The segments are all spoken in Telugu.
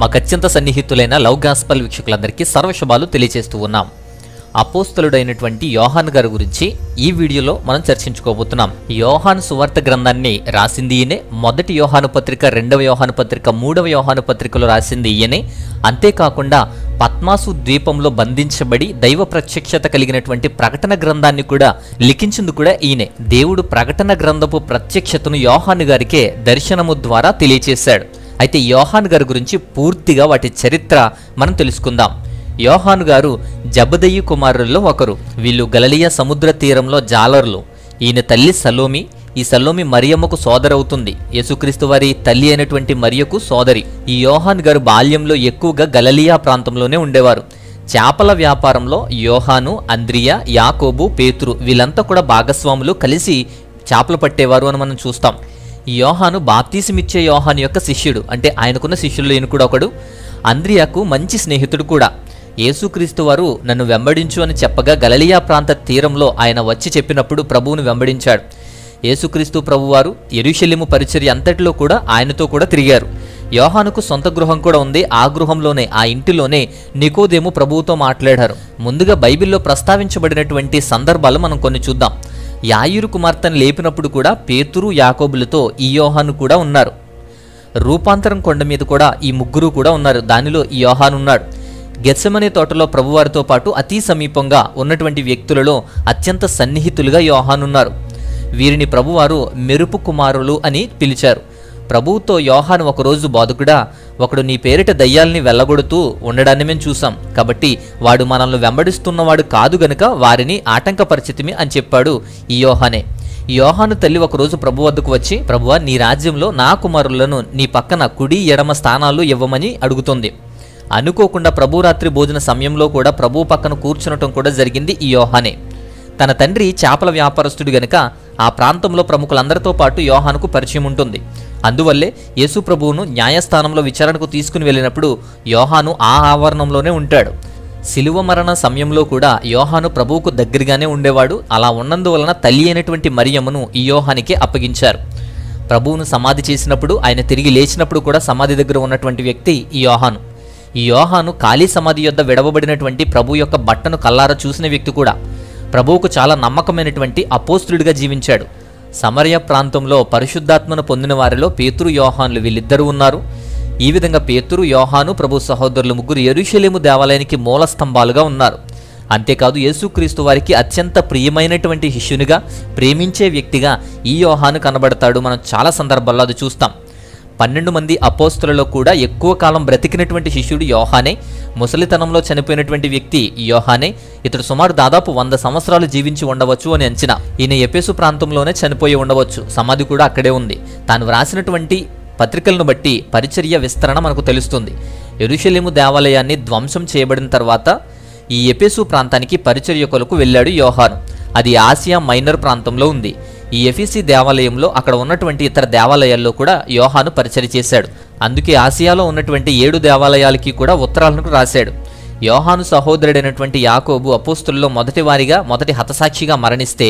మాకు అత్యంత సన్నిహితులైన లవ్ గాస్పల్ వీక్షకులందరికీ సర్వశుభాలు తెలియజేస్తూ ఉన్నాం అపోస్తలుడైనటువంటి యోహాన్ గారి గురించి ఈ వీడియోలో మనం చర్చించుకోబోతున్నాం యోహాన్ సువార్త గ్రంథాన్ని రాసింది ఈయనే మొదటి యోహాను పత్రిక రెండవ యోహాను పత్రిక మూడవ యోహాను పత్రికలో రాసింది ఈయనే అంతేకాకుండా పద్మాసు ద్వీపంలో బంధించబడి దైవ ప్రత్యక్షత కలిగినటువంటి ప్రకటన గ్రంథాన్ని కూడా లిఖించింది కూడా ఈయనే దేవుడు ప్రకటన గ్రంథపు ప్రత్యక్షతను యోహాను గారికే దర్శనము ద్వారా తెలియచేశాడు అయితే యోహాన్ గారి గురించి పూర్తిగా వాటి చరిత్ర మనం తెలుసుకుందాం యోహాను గారు జబదయి కుమారుల్లో ఒకరు వీళ్ళు గలలియా సముద్ర తీరంలో జాలర్లు ఈయన తల్లి సలోమి ఈ సలోమి మరియమ్మకు సోదరవుతుంది యేసుక్రీస్తు వారి తల్లి అయినటువంటి మరియకు సోదరి ఈ యోహాన్ గారు బాల్యంలో ఎక్కువగా గలలియా ప్రాంతంలోనే ఉండేవారు చేపల వ్యాపారంలో యోహాను అంద్రియా యాకోబు పేతురు వీళ్ళంతా కూడా భాగస్వాములు కలిసి చేపలు పట్టేవారు అని మనం చూస్తాం ఈ యోహాను బాప్తీసమిచ్చే యోహాను యొక్క శిష్యుడు అంటే ఆయనకున్న శిష్యుల్లో ఈయన కూడా ఒకడు అంద్రియాకు మంచి స్నేహితుడు కూడా యేసుక్రీస్తు వారు నన్ను వెంబడించు అని చెప్పగా గలలియా ప్రాంత తీరంలో ఆయన వచ్చి చెప్పినప్పుడు ప్రభువును వెంబడించాడు యేసుక్రీస్తు ప్రభువారు ఎరుషలేము పరిచర్య అంతటిలో కూడా ఆయనతో కూడా తిరిగారు యోహానుకు సొంత గృహం కూడా ఉంది ఆ గృహంలోనే ఆ ఇంటిలోనే నికోదేము ప్రభువుతో మాట్లాడారు ముందుగా బైబిల్లో ప్రస్తావించబడినటువంటి సందర్భాలు మనం కొన్ని చూద్దాం యాయురు కుమార్తెను లేపినప్పుడు కూడా పేతురు యాకోబులతో ఈ యోహాను కూడా ఉన్నారు రూపాంతరం కొండ మీద కూడా ఈ ముగ్గురు కూడా ఉన్నారు దానిలో ఈ యోహాను ఉన్నాడు గెత్సమనే తోటలో ప్రభువారితో పాటు అతి సమీపంగా ఉన్నటువంటి వ్యక్తులలో అత్యంత సన్నిహితులుగా యోహానున్నారు వీరిని ప్రభువారు మెరుపు కుమారులు అని పిలిచారు ప్రభువుతో యోహాను ఒకరోజు బాధకుడా ఒకడు నీ పేరిట దయ్యాల్ని వెళ్ళగొడుతూ ఉండడాన్ని మేము చూసాం కాబట్టి వాడు మనల్ని వెంబడిస్తున్నవాడు కాదు గనుక వారిని ఆటంకపరిచితిమి అని చెప్పాడు ఈ యోహానే ఈ యోహాను తల్లి ఒకరోజు ప్రభు వద్దకు వచ్చి ప్రభువా నీ రాజ్యంలో నా కుమారులను నీ పక్కన కుడి ఎడమ స్థానాలు ఇవ్వమని అడుగుతుంది అనుకోకుండా ప్రభు రాత్రి భోజన సమయంలో కూడా ప్రభు పక్కన కూర్చునటం కూడా జరిగింది ఈ యోహానే తన తండ్రి చేపల వ్యాపారస్తుడు గనుక ఆ ప్రాంతంలో ప్రముఖులందరితో పాటు యోహానుకు పరిచయం ఉంటుంది అందువల్లే యేసు ప్రభువును న్యాయస్థానంలో విచారణకు తీసుకుని వెళ్ళినప్పుడు యోహాను ఆ ఆవరణంలోనే ఉంటాడు శిలువ మరణ సమయంలో కూడా యోహాను ప్రభువుకు దగ్గరగానే ఉండేవాడు అలా ఉన్నందువలన తల్లి అయినటువంటి మరియమ్మను ఈ యోహానికి అప్పగించారు ప్రభువును సమాధి చేసినప్పుడు ఆయన తిరిగి లేచినప్పుడు కూడా సమాధి దగ్గర ఉన్నటువంటి వ్యక్తి ఈ యోహాను ఈ యోహాను ఖాళీ సమాధి యొద్ద విడవబడినటువంటి ప్రభు యొక్క బట్టను కల్లార చూసిన వ్యక్తి కూడా ప్రభువుకు చాలా నమ్మకమైనటువంటి అపోస్తుడిగా జీవించాడు సమరయ ప్రాంతంలో పరిశుద్ధాత్మను పొందిన వారిలో పేతురు యోహాన్లు వీళ్ళిద్దరూ ఉన్నారు ఈ విధంగా పేతురు యోహాను ప్రభు సహోదరులు ముగ్గురు ఎరుషలేము దేవాలయానికి మూల స్తంభాలుగా ఉన్నారు అంతేకాదు యేసుక్రీస్తు వారికి అత్యంత ప్రియమైనటువంటి శిష్యునిగా ప్రేమించే వ్యక్తిగా ఈ యోహాను కనబడతాడు మనం చాలా సందర్భాల్లో అది చూస్తాం పన్నెండు మంది అపోస్తులలో కూడా ఎక్కువ కాలం బ్రతికినటువంటి శిష్యుడు యోహానే ముసలితనంలో చనిపోయినటువంటి వ్యక్తి యోహానే ఇతడు సుమారు దాదాపు వంద సంవత్సరాలు జీవించి ఉండవచ్చు అని అంచనా ఈయన ఎపేసు ప్రాంతంలోనే చనిపోయి ఉండవచ్చు సమాధి కూడా అక్కడే ఉంది తాను వ్రాసినటువంటి పత్రికలను బట్టి పరిచర్య విస్తరణ మనకు తెలుస్తుంది ఎరుషలేము దేవాలయాన్ని ధ్వంసం చేయబడిన తర్వాత ఈ ఎపేసు ప్రాంతానికి పరిచర్య కొరకు వెళ్ళాడు యోహాను అది ఆసియా మైనర్ ప్రాంతంలో ఉంది ఈ ఎఫీసీ దేవాలయంలో అక్కడ ఉన్నటువంటి ఇతర దేవాలయాల్లో కూడా యోహాను పరిచయ చేశాడు అందుకే ఆసియాలో ఉన్నటువంటి ఏడు దేవాలయాలకి కూడా ఉత్తరాలను రాశాడు యోహాను సహోదరుడైనటువంటి యాకోబు అపోస్తుల్లో మొదటి వారిగా మొదటి హతసాక్షిగా మరణిస్తే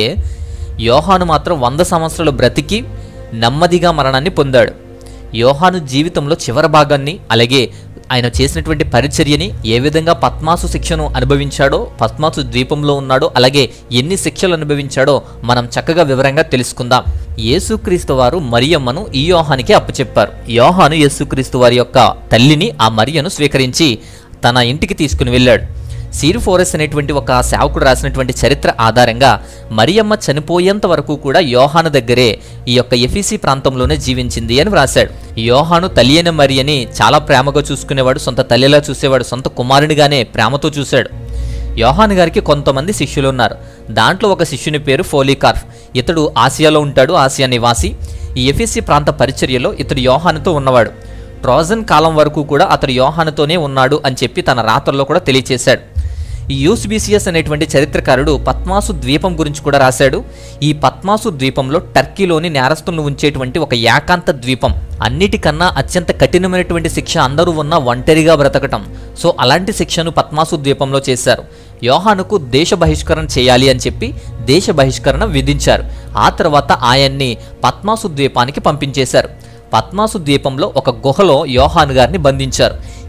యోహాను మాత్రం వంద సంవత్సరాలు బ్రతికి నెమ్మదిగా మరణాన్ని పొందాడు యోహాను జీవితంలో చివరి భాగాన్ని అలాగే ఆయన చేసినటువంటి పరిచర్యని ఏ విధంగా పద్మాసు శిక్షను అనుభవించాడో పద్మాసు ద్వీపంలో ఉన్నాడో అలాగే ఎన్ని శిక్షలు అనుభవించాడో మనం చక్కగా వివరంగా తెలుసుకుందాం యేసుక్రీస్తు వారు మరియమ్మను ఈ యోహానికి అప్పచెప్పారు యోహాను యేసుక్రీస్తు వారి యొక్క తల్లిని ఆ మరియను స్వీకరించి తన ఇంటికి తీసుకుని వెళ్ళాడు సీరుఫోరస్ అనేటువంటి ఒక సేవకుడు రాసినటువంటి చరిత్ర ఆధారంగా మరియమ్మ చనిపోయేంత వరకు కూడా యోహాను దగ్గరే ఈ యొక్క ఎఫీసీ ప్రాంతంలోనే జీవించింది అని వ్రాశాడు యోహాను తల్లి అయిన మరియని చాలా ప్రేమగా చూసుకునేవాడు సొంత తల్లిలా చూసేవాడు సొంత కుమారునిగానే ప్రేమతో చూశాడు యోహాను గారికి కొంతమంది శిష్యులు ఉన్నారు దాంట్లో ఒక శిష్యుని పేరు ఫోలీకార్ఫ్ ఇతడు ఆసియాలో ఉంటాడు ఆసియా నివాసి ఈ ఎఫీసీ ప్రాంత పరిచర్యలో ఇతడు యోహానుతో ఉన్నవాడు ట్రోజన్ కాలం వరకు కూడా అతడు యోహానుతోనే ఉన్నాడు అని చెప్పి తన రాతల్లో కూడా తెలియచేశాడు ఈ యూస్బీసియస్ అనేటువంటి చరిత్రకారుడు పద్మాసు ద్వీపం గురించి కూడా రాశాడు ఈ పద్మాసు ద్వీపంలో టర్కీలోని నేరస్తులను ఉంచేటువంటి ఒక ఏకాంత ద్వీపం అన్నిటికన్నా అత్యంత కఠినమైనటువంటి శిక్ష అందరూ ఉన్న ఒంటరిగా బ్రతకటం సో అలాంటి శిక్షను పద్మాసు ద్వీపంలో చేశారు యోహానుకు దేశ బహిష్కరణ చేయాలి అని చెప్పి దేశ బహిష్కరణ విధించారు ఆ తర్వాత ఆయన్ని పద్మాసు ద్వీపానికి పంపించేశారు పద్మాసు ద్వీపంలో ఒక గుహలో యోహాను గారిని బంధించారు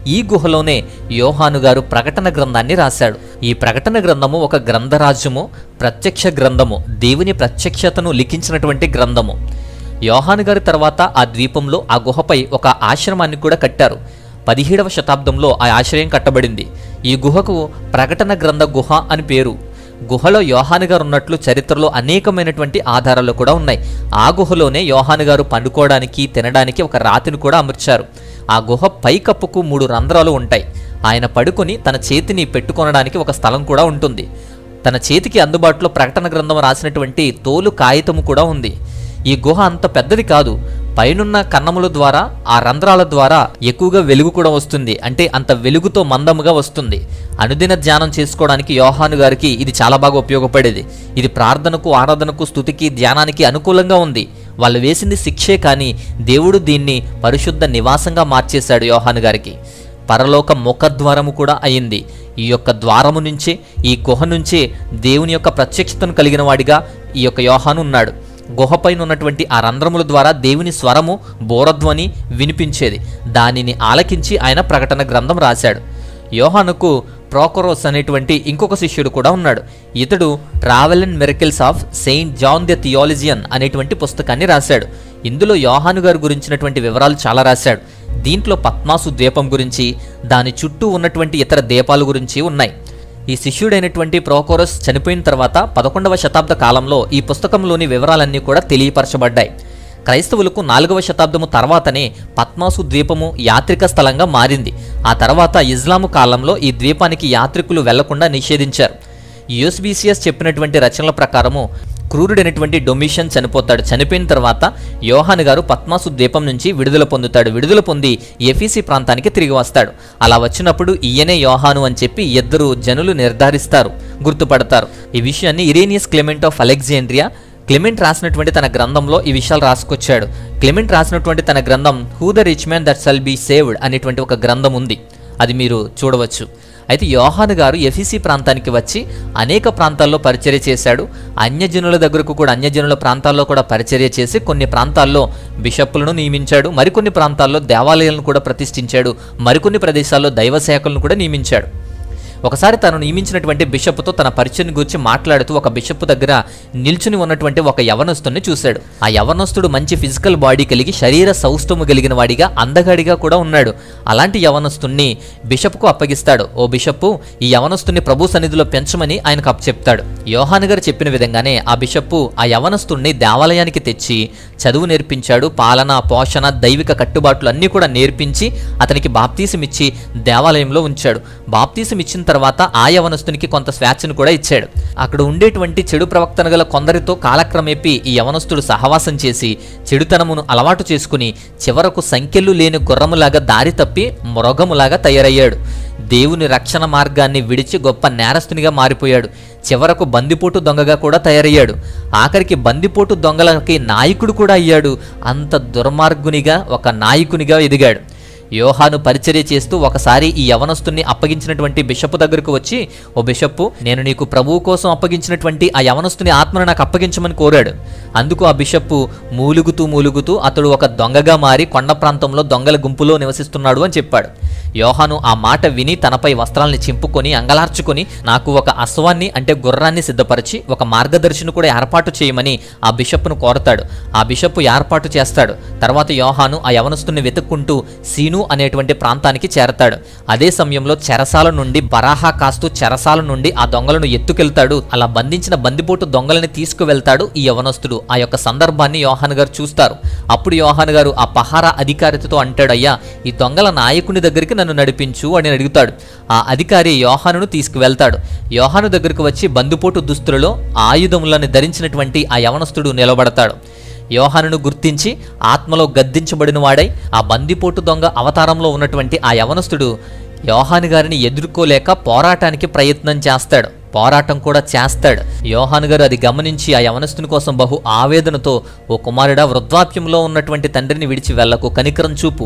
ఈ గుహలోనే యోహాను గారు ప్రకటన గ్రంథాన్ని రాశాడు ఈ ప్రకటన గ్రంథము ఒక గ్రంథరాజ్యము ప్రత్యక్ష గ్రంథము దేవుని ప్రత్యక్షతను లిఖించినటువంటి గ్రంథము యోహాను గారి తర్వాత ఆ ద్వీపంలో ఆ గుహపై ఒక ఆశ్రమాన్ని కూడా కట్టారు పదిహేడవ శతాబ్దంలో ఆ ఆశ్రయం కట్టబడింది ఈ గుహకు ప్రకటన గ్రంథ గుహ అని పేరు గుహలో యోహాను గారు ఉన్నట్లు చరిత్రలో అనేకమైనటువంటి ఆధారాలు కూడా ఉన్నాయి ఆ గుహలోనే యోహాను గారు పండుకోవడానికి తినడానికి ఒక రాతిని కూడా అమర్చారు ఆ గుహ పైకప్పుకు మూడు రంధ్రాలు ఉంటాయి ఆయన పడుకొని తన చేతిని పెట్టుకొనడానికి ఒక స్థలం కూడా ఉంటుంది తన చేతికి అందుబాటులో ప్రకటన గ్రంథం రాసినటువంటి తోలు కాగితము కూడా ఉంది ఈ గుహ అంత పెద్దది కాదు పైనున్న కన్నముల ద్వారా ఆ రంధ్రాల ద్వారా ఎక్కువగా వెలుగు కూడా వస్తుంది అంటే అంత వెలుగుతో మందముగా వస్తుంది అనుదిన ధ్యానం చేసుకోవడానికి యోహాను గారికి ఇది చాలా బాగా ఉపయోగపడేది ఇది ప్రార్థనకు ఆరాధనకు స్థుతికి ధ్యానానికి అనుకూలంగా ఉంది వాళ్ళు వేసింది శిక్షే కానీ దేవుడు దీన్ని పరిశుద్ధ నివాసంగా మార్చేశాడు యోహాను గారికి పరలోక ముఖద్వారము కూడా అయింది ఈ యొక్క ద్వారము నుంచే ఈ గుహ నుంచే దేవుని యొక్క ప్రత్యక్షతను కలిగిన వాడిగా ఈ యొక్క యోహాను ఉన్నాడు గుహపైన ఉన్నటువంటి ఆ రంధ్రముల ద్వారా దేవుని స్వరము బోరధ్వని వినిపించేది దానిని ఆలకించి ఆయన ప్రకటన గ్రంథం రాశాడు యోహానుకు ప్రోకరోస్ అనేటువంటి ఇంకొక శిష్యుడు కూడా ఉన్నాడు ఇతడు travel and miracles of Saint John the theologian అనేటువంటి పుస్తకాన్ని రాశాడు ఇందులో యోహాను గారి గురించినటువంటి వివరాలు చాలా రాశాడు దీంట్లో పద్మాసు ద్వీపం గురించి దాని చుట్టూ ఉన్నటువంటి ఇతర ద్వీపాల గురించి ఉన్నాయి ఈ శిష్యుడైనటువంటి ప్రోకోరస్ చనిపోయిన తర్వాత పదకొండవ శతాబ్ద కాలంలో ఈ పుస్తకంలోని వివరాలన్నీ కూడా తెలియపరచబడ్డాయి క్రైస్తవులకు నాలుగవ శతాబ్దము తర్వాతనే పద్మాసు ద్వీపము యాత్రిక స్థలంగా మారింది ఆ తర్వాత ఇస్లాము కాలంలో ఈ ద్వీపానికి యాత్రికులు వెళ్లకుండా నిషేధించారు యుఎస్బిసిఎస్ చెప్పినటువంటి రచనల ప్రకారము క్రూరుడైనటువంటి డొమిషన్ చనిపోతాడు చనిపోయిన తర్వాత యోహాను గారు పద్మాసు ద్వీపం నుంచి విడుదల పొందుతాడు విడుదల పొంది ఎఫీసీ ప్రాంతానికి తిరిగి వస్తాడు అలా వచ్చినప్పుడు ఈయనే యోహాను అని చెప్పి ఇద్దరు జనులు నిర్ధారిస్తారు గుర్తుపడతారు ఈ విషయాన్ని Irenaeus Clement of Alexandria Clement రాసినటువంటి తన గ్రంథంలో ఈ విషయాలు రాసుకొచ్చాడు క్లెమెంట్ రాసినటువంటి తన గ్రంథం who the rich man that shall be saved అనేటువంటి ఒక గ్రంథం ఉంది అది మీరు చూడవచ్చు అయితే యోహాను గారు ఎఫీసీ ప్రాంతానికి వచ్చి అనేక ప్రాంతాల్లో పరిచర్య చేశాడు అన్యజనుల దగ్గరకు కూడా అన్యజనుల ప్రాంతాల్లో కూడా పరిచర్య చేసి కొన్ని ప్రాంతాల్లో బిషప్పులను నియమించాడు మరికొన్ని ప్రాంతాల్లో దేవాలయాలను కూడా ప్రతిష్ఠించాడు మరికొన్ని ప్రదేశాల్లో దైవ శాఖలను కూడా నియమించాడు ఒకసారి తను నియమించినటువంటి బిషప్తో తన పరిచయం గురించి మాట్లాడుతూ ఒక బిషప్ దగ్గర నిల్చుని ఉన్నటువంటి ఒక యవనస్తుని చూశాడు ఆ యవనస్తుడు మంచి ఫిజికల్ బాడీ కలిగి శరీర సౌష్ఠము కలిగిన వాడిగా అందగాడిగా కూడా ఉన్నాడు అలాంటి యవనస్తుణ్ణి బిషప్కు అప్పగిస్తాడు ఓ బిషప్ ఈ యవనస్తుని ప్రభు సన్నిధిలో పెంచమని ఆయనకు అప్పచెప్తాడు యోహాన్ గారు చెప్పిన విధంగానే ఆ బిషప్ ఆ యవనస్తుణ్ణి దేవాలయానికి తెచ్చి చదువు నేర్పించాడు పాలన పోషణ దైవిక కట్టుబాట్లు అన్నీ కూడా నేర్పించి అతనికి బాప్తీసం ఇచ్చి దేవాలయంలో ఉంచాడు బాప్తీసం ఇచ్చిన తర్వాత ఆ యవనస్తునికి కొంత స్వేచ్ఛను కూడా ఇచ్చాడు అక్కడ ఉండేటువంటి చెడు ప్రవక్తన గల కొందరితో కాలక్రమేపీ ఈ యవనస్తుడు సహవాసం చేసి చెడుతనమును అలవాటు చేసుకుని చివరకు సంఖ్యలు లేని గుర్రములాగా దారి తప్పి మృగములాగా తయారయ్యాడు దేవుని రక్షణ మార్గాన్ని విడిచి గొప్ప నేరస్తునిగా మారిపోయాడు చివరకు బందిపోటు దొంగగా కూడా తయారయ్యాడు ఆఖరికి బందిపోటు దొంగలకి నాయకుడు కూడా అయ్యాడు అంత దుర్మార్గునిగా ఒక నాయకునిగా ఎదిగాడు యోహాను పరిచర్య చేస్తూ ఒకసారి ఈ యవనస్తుని అప్పగించినటువంటి బిషప్ దగ్గరకు వచ్చి ఓ బిషప్పు నేను నీకు ప్రభువు కోసం అప్పగించినటువంటి ఆ యవనస్తుని ఆత్మను నాకు అప్పగించమని కోరాడు అందుకు ఆ బిషప్పు మూలుగుతూ మూలుగుతూ అతడు ఒక దొంగగా మారి కొండ ప్రాంతంలో దొంగల గుంపులో నివసిస్తున్నాడు అని చెప్పాడు యోహాను ఆ మాట విని తనపై వస్త్రాల్ని చింపుకొని అంగలార్చుకొని నాకు ఒక అశ్వాన్ని అంటే గుర్రాన్ని సిద్ధపరిచి ఒక మార్గదర్శిని కూడా ఏర్పాటు చేయమని ఆ బిషప్ను కోరతాడు ఆ బిషప్ ఏర్పాటు చేస్తాడు తర్వాత యోహాను ఆ యవనస్తుని వెతుక్కుంటూ సీను అనేటువంటి ప్రాంతానికి చేరతాడు అదే సమయంలో చెరసాల నుండి బరాహా కాస్తూ చెరసాల నుండి ఆ దొంగలను ఎత్తుకెళ్తాడు అలా బంధించిన బందిపోటు దొంగలని తీసుకువెళ్తాడు ఈ యవనస్తుడు ఆ యొక్క సందర్భాన్ని యోహాన్ గారు చూస్తారు అప్పుడు యోహాన్ గారు ఆ పహారా అధికారితో అంటాడు అయ్యా ఈ దొంగల నాయకుని దగ్గరికి నన్ను నడిపించు అని అడుగుతాడు ఆ అధికారి యోహానును తీసుకువెళ్తాడు యోహాను దగ్గరకు వచ్చి బందిపోటు దుస్తులలో ఆయుధములను ధరించినటువంటి ఆ యవనస్తుడు నిలబడతాడు యోహానును గుర్తించి ఆత్మలో గద్దించబడిన వాడై ఆ బందిపోటు దొంగ అవతారంలో ఉన్నటువంటి ఆ యవనస్తుడు యోహాను గారిని ఎదుర్కోలేక పోరాటానికి ప్రయత్నం చేస్తాడు పోరాటం కూడా చేస్తాడు యోహాను గారు అది గమనించి ఆ యవనస్తుని కోసం బహు ఆవేదనతో ఓ కుమారుడా వృద్ధాప్యంలో ఉన్నటువంటి తండ్రిని విడిచి వెళ్ళకు కనికరం చూపు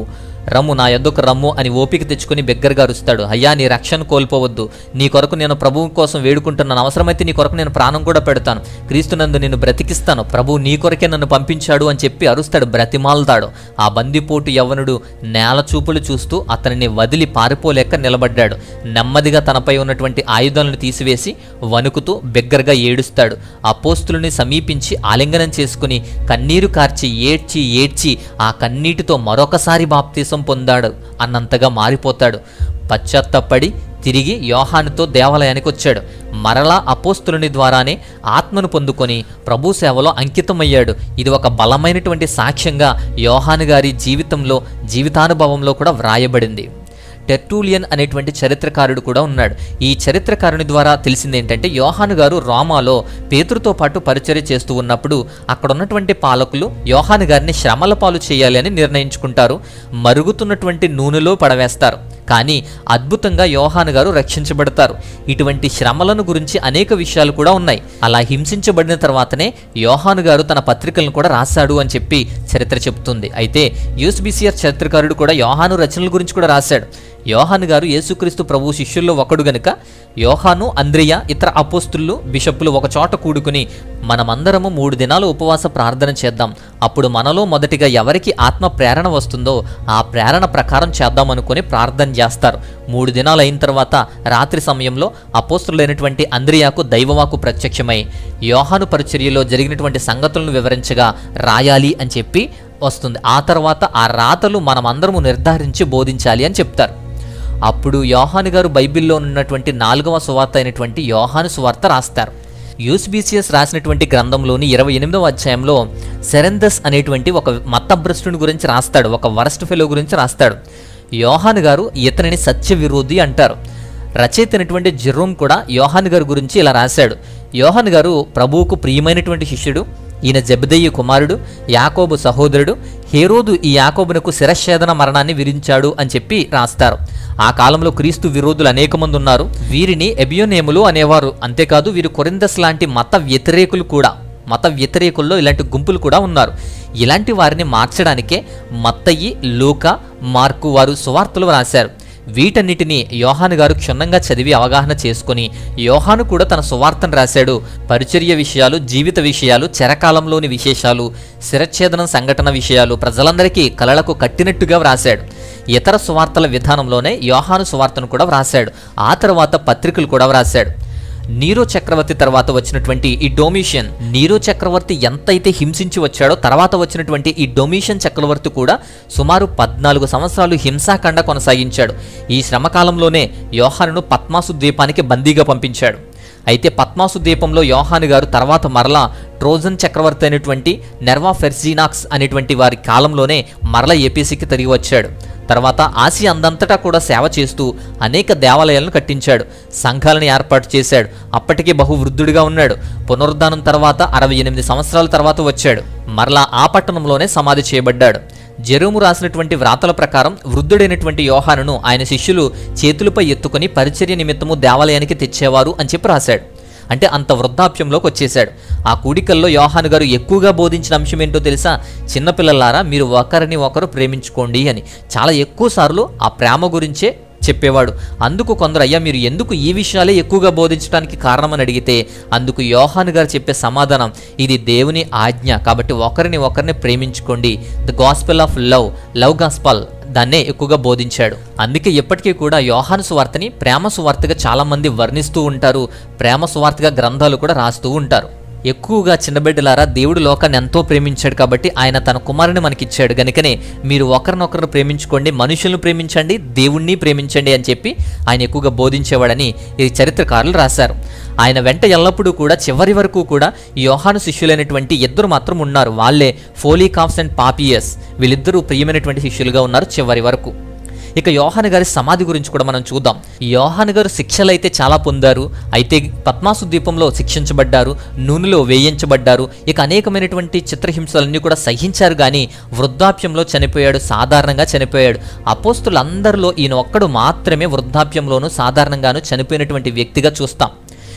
రమ్ము నా యొద్దకు రమ్ము అని ఓపిక తెచ్చుకుని బిగ్గరగా అరుస్తాడు అయ్యా నీ రక్షణ కోల్పోవద్దు నీ కొరకు నేను ప్రభువు కోసం వేడుకుంటున్నాను అవసరమైతే నీ కొరకు నేను ప్రాణం కూడా పెడతాను క్రీస్తునందు నిన్ను బ్రతికిస్తాను ప్రభు నీ కొరకే నన్ను పంపించాడు అని చెప్పి అరుస్తాడు బ్రతిమాలతాడు ఆ బందిపోటు యవ్వనుడు నేల చూపులు చూస్తూ అతనిని వదిలి పారిపోలేక నిలబడ్డాడు నెమ్మదిగా తనపై ఉన్నటువంటి ఆయుధాలను తీసివేసి వణుకుతూ బిగ్గరగా ఏడుస్తాడు అపోస్తులని సమీపించి ఆలింగనం చేసుకుని కన్నీరు కార్చి ఏడ్చి ఏడ్చి ఆ కన్నీటితో మరొకసారి బాప్తీసం పొందాడు అన్నంతగా మారిపోతాడు పశ్చాత్తపడి తిరిగి యోహానుతో దేవాలయానికి వచ్చాడు మరలా అపోస్తులని ద్వారానే ఆత్మను పొందుకొని ప్రభు సేవలో అంకితమయ్యాడు ఇది ఒక బలమైనటువంటి సాక్ష్యంగా యోహాను గారి జీవితంలో జీవితానుభవంలో కూడా వ్రాయబడింది టెర్టూలియన్ అనేటువంటి చరిత్రకారుడు కూడా ఉన్నాడు ఈ చరిత్రకారుని ద్వారా తెలిసింది ఏంటంటే యోహాను గారు రోమాలో పేతురుతో పాటు పరిచర్య చేస్తూ ఉన్నప్పుడు అక్కడ ఉన్నటువంటి పాలకులు యోహాను గారిని శ్రమల పాలు చేయాలి అని నిర్ణయించుకుంటారు మరుగుతున్నటువంటి నూనెలో పడవేస్తారు కానీ అద్భుతంగా యోహాను గారు రక్షించబడతారు ఇటువంటి శ్రమలను గురించి అనేక విషయాలు కూడా ఉన్నాయి అలా హింసించబడిన తర్వాతనే యోహాను గారు తన పత్రికలను కూడా రాశాడు అని చెప్పి చరిత్ర చెప్తుంది అయితే యూస్బిసిఆర్ చరిత్రకారుడు కూడా యోహాను రచనల గురించి కూడా రాశాడు యోహాను గారు యేసుక్రీస్తు ప్రభు శిష్యుల్లో ఒకడు గనుక యోహాను అంద్రియ ఇతర అపోస్తులు బిషప్పులు ఒక చోట కూడుకుని మనమందరము మూడు దినాలు ఉపవాస ప్రార్థన చేద్దాం అప్పుడు మనలో మొదటిగా ఎవరికి ఆత్మ ప్రేరణ వస్తుందో ఆ ప్రేరణ ప్రకారం చేద్దాం అనుకుని ప్రార్థన చేస్తారు మూడు దినాలు అయిన తర్వాత రాత్రి సమయంలో అపోస్తులైనటువంటి అంద్రియాకు దైవవాకు ప్రత్యక్షమై యోహాను పరిచర్యలో జరిగినటువంటి సంగతులను వివరించగా రాయాలి అని చెప్పి వస్తుంది ఆ తర్వాత ఆ రాతలు మనమందరము నిర్ధారించి బోధించాలి అని చెప్తారు అప్పుడు యోహాను గారు బైబిల్లో ఉన్నటువంటి నాలుగవ సువార్త అయినటువంటి యోహాను సువార్త రాస్తారు యూస్బీసియస్ రాసినటువంటి గ్రంథంలోని ఇరవై ఎనిమిదవ అధ్యాయంలో సెరెందస్ అనేటువంటి ఒక మతభ్రష్టుని గురించి రాస్తాడు ఒక వరస్ట్ ఫెలో గురించి రాస్తాడు యోహాను గారు ఇతనిని సత్య విరోధి అంటారు రచయిత అయినటువంటి జెరోమ్ కూడా యోహాను గారి గురించి ఇలా రాశాడు యోహాను గారు ప్రభువుకు ప్రియమైనటువంటి శిష్యుడు ఈయన జబదయ్య కుమారుడు యాకోబు సహోదరుడు హేరోదు ఈ యాకోబునకు శిరఛేదన మరణాన్ని విరించాడు అని చెప్పి రాస్తారు ఆ కాలంలో క్రీస్తు విరోధులు అనేక మంది ఉన్నారు వీరిని ఎబియోనేములు అనేవారు అంతేకాదు వీరు కొరిందస్ లాంటి మత వ్యతిరేకులు కూడా మత వ్యతిరేకుల్లో ఇలాంటి గుంపులు కూడా ఉన్నారు ఇలాంటి వారిని మార్చడానికే మత్తయి లూకా మార్కు వారు సువార్తలు రాశారు వీటన్నిటిని యోహాను గారు క్షుణ్ణంగా చదివి అవగాహన చేసుకుని యోహాను కూడా తన సువార్తను రాశాడు పరిచర్య విషయాలు జీవిత విషయాలు చెరకాలంలోని విశేషాలు శిరఛేదనం సంఘటన విషయాలు ప్రజలందరికీ కలలకు కట్టినట్టుగా వ్రాశాడు ఇతర సువార్తల విధానంలోనే యోహాను సువార్తను కూడా వ్రాశాడు ఆ తర్వాత పత్రికలు కూడా వ్రాశాడు నీరో చక్రవర్తి తర్వాత వచ్చినటువంటి ఈ డొమిషియన్ నీరో చక్రవర్తి ఎంతైతే హింసించి వచ్చాడో తర్వాత వచ్చినటువంటి ఈ డొమిషియన్ చక్రవర్తి కూడా సుమారు పద్నాలుగు సంవత్సరాలు హింసాకాండ కొనసాగించాడు ఈ శ్రమకాలంలోనే యోహానును పద్మాసు ద్వీపానికి బందీగా పంపించాడు అయితే పద్మాసు ద్వీపంలో యోహాను గారు తర్వాత మరలా ట్రోజన్ చక్రవర్తి అయినటువంటి నెర్వా ఫెర్జినాక్స్ అనేటువంటి వారి కాలంలోనే మరల ఏపీసీకి తిరిగి వచ్చాడు తర్వాత ఆసియా అందంతటా కూడా సేవ చేస్తూ అనేక దేవాలయాలను కట్టించాడు సంఘాలను ఏర్పాటు చేశాడు అప్పటికే బహు వృద్ధుడిగా ఉన్నాడు పునరుద్ధానం తర్వాత అరవై ఎనిమిది సంవత్సరాల తర్వాత వచ్చాడు మరలా ఆ పట్టణంలోనే సమాధి చేయబడ్డాడు జెరూము రాసినటువంటి వ్రాతల ప్రకారం వృద్ధుడైనటువంటి యోహానును ఆయన శిష్యులు చేతులపై ఎత్తుకొని పరిచర్య నిమిత్తము దేవాలయానికి తెచ్చేవారు అని చెప్పి రాశాడు అంటే అంత వృద్ధాప్యంలోకి వచ్చేశాడు ఆ కూడికల్లో యోహాను గారు ఎక్కువగా బోధించిన అంశం ఏంటో తెలుసా చిన్నపిల్లలారా మీరు ఒకరిని ఒకరు ప్రేమించుకోండి అని చాలా ఎక్కువ సార్లు ఆ ప్రేమ గురించే చెప్పేవాడు అందుకు కొందరు అయ్యా మీరు ఎందుకు ఈ విషయాలే ఎక్కువగా బోధించడానికి కారణమని అడిగితే అందుకు యోహాను గారు చెప్పే సమాధానం ఇది దేవుని ఆజ్ఞ కాబట్టి ఒకరిని ఒకరిని ప్రేమించుకోండి the gospel of love love gospel దాన్నే ఎక్కువగా బోధించాడు అందుకే ఎప్పటికీ కూడా యోహాను సువార్తని ప్రేమ సువార్తగా చాలా మంది వర్ణిస్తూ ఉంటారు ప్రేమ సువార్తగా గ్రంథాలు కూడా రాస్తూ ఉంటారు ఎక్కువగా చిన్నబిడ్డలారా దేవుడు లోకాన్ని ఎంతో ప్రేమించాడు కాబట్టి ఆయన తన కుమారుని మనకిచ్చాడు గనుకనే మీరు ఒకరినొకరు ప్రేమించుకోండి మనుషులను ప్రేమించండి దేవుణ్ణి ప్రేమించండి అని చెప్పి ఆయన ఎక్కువగా బోధించేవాడని ఈ చరిత్రకారులు రాశారు ఆయన వెంట ఎల్లప్పుడూ కూడా చివరి వరకు కూడా ఈ యోహాను శిష్యులైనటువంటి ఇద్దరు మాత్రం ఉన్నారు వాళ్ళే ఫోలీకాఫ్స్ అండ్ పాపియస్ వీళ్ళిద్దరూ ప్రియమైనటువంటి శిష్యులుగా ఉన్నారు చివరి వరకు ఇక యోహాను గారి సమాధి గురించి కూడా మనం చూద్దాం ఈ యోహాను గారు శిక్షలు అయితే చాలా పొందారు అయితే పద్మాసు ద్వీపంలో శిక్షించబడ్డారు నూనెలో వేయించబడ్డారు ఇక అనేకమైనటువంటి చిత్రహింసలన్నీ కూడా సహించారు కానీ వృద్ధాప్యంలో చనిపోయాడు సాధారణంగా చనిపోయాడు అపోస్తులందరిలో ఈయన ఒక్కడు మాత్రమే వృద్ధాప్యంలోనూ సాధారణంగాను చనిపోయినటువంటి వ్యక్తిగా చూస్తాం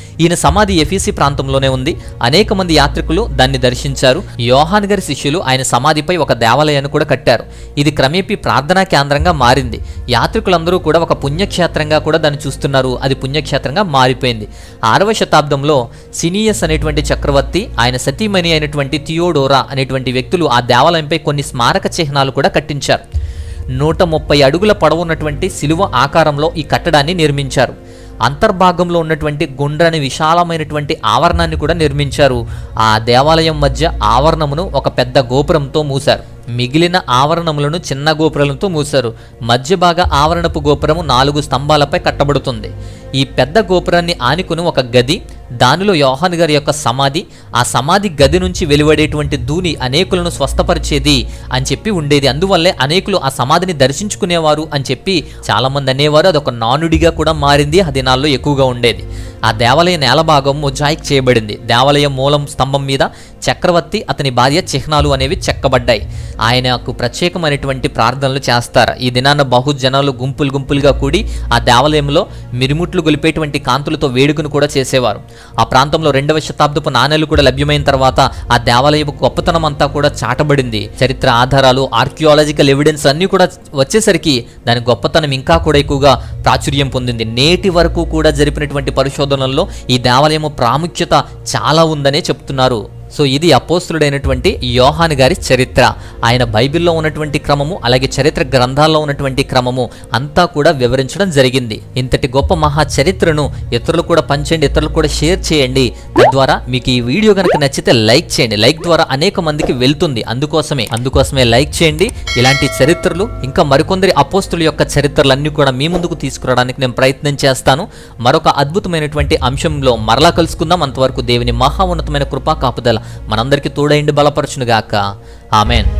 ఈయన సమాధి ఎఫీసీ ప్రాంతంలోనే ఉంది అనేక మంది యాత్రికులు దాన్ని దర్శించారు యోహాన్ గారి శిష్యులు ఆయన సమాధిపై ఒక దేవాలయాన్ని కూడా కట్టారు ఇది క్రమేపీ ప్రార్థనా కేంద్రంగా మారింది యాత్రికులందరూ కూడా ఒక పుణ్యక్షేత్రంగా కూడా దాన్ని చూస్తున్నారు అది పుణ్యక్షేత్రంగా మారిపోయింది ఆరవ శతాబ్దంలో సినియస్ అనేటువంటి చక్రవర్తి ఆయన సతీమణి అయినటువంటి థియోడోరా అనేటువంటి వ్యక్తులు ఆ దేవాలయంపై కొన్ని స్మారక చిహ్నాలు కూడా కట్టించారు నూట ముప్పై అడుగుల పొడవు ఉన్నటువంటి శిలువ ఆకారంలో ఈ కట్టడాన్ని నిర్మించారు అంతర్భాగంలో ఉన్నటువంటి గుండ్రని విశాలమైనటువంటి ఆవరణాన్ని కూడా నిర్మించారు ఆ దేవాలయం మధ్య ఆవరణమును ఒక పెద్ద గోపురంతో మూశారు మిగిలిన ఆవరణములను చిన్న గోపురాలతో మూశారు మధ్య భాగ ఆవరణపు గోపురము నాలుగు స్తంభాలపై కట్టబడుతుంది ఈ పెద్ద గోపురాన్ని ఆనుకుని ఒక గది దానిలో యోహాన్ గారి యొక్క సమాధి ఆ సమాధి గది నుంచి వెలువడేటువంటి ధూని అనేకులను స్వస్థపరిచేది అని చెప్పి ఉండేది అందువల్లే అనేకులు ఆ సమాధిని దర్శించుకునేవారు అని చెప్పి చాలామంది అనేవారు అది ఒక నానుడిగా కూడా మారింది ఆ దినాల్లో ఎక్కువగా ఉండేది ఆ దేవాలయ నేల భాగం మొజాయిక్ చేయబడింది దేవాలయం మూలం స్తంభం మీద చక్రవర్తి అతని భార్య చిహ్నాలు అనేవి చెక్కబడ్డాయి ఆయనకు ప్రత్యేకమైనటువంటి ప్రార్థనలు చేస్తారు ఈ దినాన బహుజనాలు గుంపులు గుంపులుగా కూడి ఆ దేవాలయంలో మిరుముట్లు గొలిపేటువంటి కాంతులతో వేడుకను కూడా చేసేవారు ఆ ప్రాంతంలో రెండవ శతాబ్దపు నాణేలు కూడా లభ్యమైన తర్వాత ఆ దేవాలయపు గొప్పతనం అంతా కూడా చాటబడింది చరిత్ర ఆధారాలు ఆర్కియాలజికల్ ఎవిడెన్స్ అన్నీ కూడా వచ్చేసరికి దాని గొప్పతనం ఇంకా కూడా ఎక్కువగా ప్రాచుర్యం పొందింది నేటి వరకు కూడా జరిపినటువంటి పరిశోధనల్లో ఈ దేవాలయము ప్రాముఖ్యత చాలా ఉందనే చెప్తున్నారు సో ఇది అపోస్తుడైనటువంటి యోహాన్ గారి చరిత్ర ఆయన బైబిల్లో ఉన్నటువంటి క్రమము అలాగే చరిత్ర గ్రంథాల్లో ఉన్నటువంటి క్రమము అంతా కూడా వివరించడం జరిగింది ఇంతటి గొప్ప మహా చరిత్రను ఇతరులు కూడా పంచండి ఇతరులు కూడా షేర్ చేయండి తద్వారా మీకు ఈ వీడియో కనుక నచ్చితే లైక్ చేయండి లైక్ ద్వారా అనేక మందికి వెళ్తుంది అందుకోసమే అందుకోసమే లైక్ చేయండి ఇలాంటి చరిత్రలు ఇంకా మరికొందరి అపోస్తుల యొక్క చరిత్రలన్నీ కూడా మీ ముందుకు తీసుకురావడానికి నేను ప్రయత్నం చేస్తాను మరొక అద్భుతమైనటువంటి అంశంలో మరలా కలుసుకుందాం అంతవరకు దేవుని మహా ఉన్నతమైన కృపా కాపుదల మనందరికీ తోడైండి బలపరచునుగాక ఆమెన్